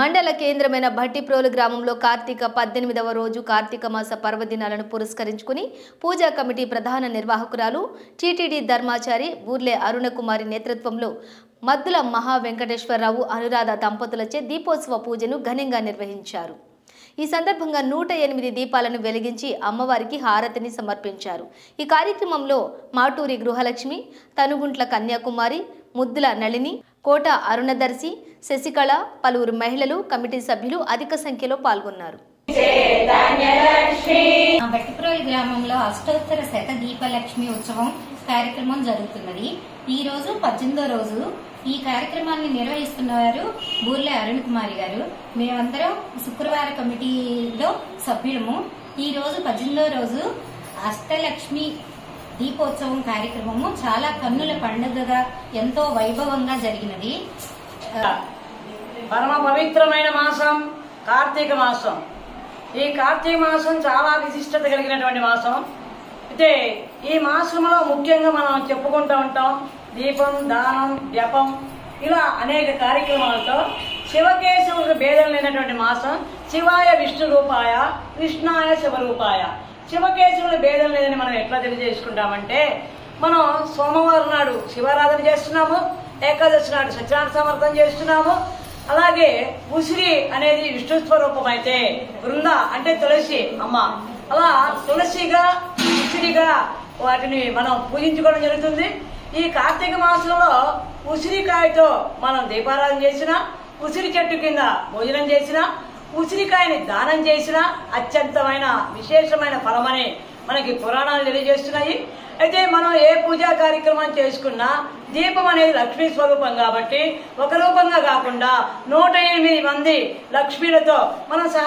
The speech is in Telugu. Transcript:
మండల కేంద్రమైన భట్టిప్రోలు గ్రామంలో కార్తీక పద్దెనిమిదవ రోజు కార్తీక మాస పర్వదినాలను పురస్కరించుకుని పూజా కమిటీ ప్రధాన నిర్వాహకురాలు టీటీడీ ధర్మాచారి బూర్లే అరుణకుమారి నేతృత్వంలో మద్దుల మహా వెంకటేశ్వరరావు అనురాధ దంపతులచే దీపోత్సవ పూజను ఘనంగా నిర్వహించారు ఈ సందర్భంగా నూట ఎనిమిది దీపాలను వెలిగించి అమ్మవారికి హారతిని సమర్పించారు ఈ కార్యక్రమంలో మాటూరి గృహలక్ష్మి తనుగుంట్ల కన్యాకుమారి ముద్దుల నళిని కోట అరుణదర్శి శశికళ పలువురు మహిళలు కమిటీ సభ్యులు అధిక సంఖ్యలో పాల్గొన్నారు ఆ బట్టిప్రోలు గ్రామంలో అష్టోత్తర శత దీపలక్ష్మి ఉత్సవం కార్యక్రమం జరుగుతున్నది ఈ రోజు పద్దెనిమిదో రోజు ఈ కార్యక్రమాన్ని నిర్వహిస్తున్నవారు బూర్లే అరుణ్ కుమారి గారు మేమందరం శుక్రవార కమిటీలో సభ్యులము ఈ రోజు పద్దెనిమిదో రోజు అష్టలక్ష్మి దీపోత్సవం కార్యక్రమము చాలా కన్నుల పండుగగా ఎంతో వైభవంగా జరిగినది ఆ, పరమ పవిత్రమైన మాసం కార్తీక మాసం ఈ కార్తీక మాసం చాలా విశిష్టత కలిగినటువంటి మాసం అయితే ఈ మాసంలో ముఖ్యంగా మనం చెప్పుకుంటూ ఉంటాం దీపం దానం జపం ఇలా అనేక కార్యక్రమాలతో శివకేశవులకు భేదం లేనటువంటి మాసం శివాయ విష్ణు రూపాయ కృష్ణాయ శివరూపాయ శివకేశవుల భేదం లేదని మనం ఎట్లా తెలియజేసుకుంటామంటే మనం సోమవారం నాడు శివారాధన చేస్తున్నాము ఏకాదశి నాడు సత్యనారాయణ సమర్థం చేస్తున్నాము అలాగే ఉసిరి అనేది విష్ణు స్వరూపం అయితే బృంద అంటే తులసి అమ్మ అలా తులసిగా ఉసిరిగా వాటిని మనం పూజించుకోవడం జరుగుతుంది ఈ కార్తీక మాసంలో ఉసిరికాయతో మనం దీపారాధన చేసిన ఉసిరి చెట్టు కింద భోజనం చేసిన ఉసిరికాయని దానం చేసిన అత్యంతమైన విశేషమైన ఫలమని మనకి పురాణాలు తెలియజేస్తున్నాయి అయితే మనం ఏ పూజా కార్యక్రమం చేసుకున్నా దీపం అనేది లక్ష్మీ స్వరూపం కాబట్టి ఒక రూపంగా కాకుండా నూట ఎనిమిది మంది లక్ష్మీలతో మనం సహ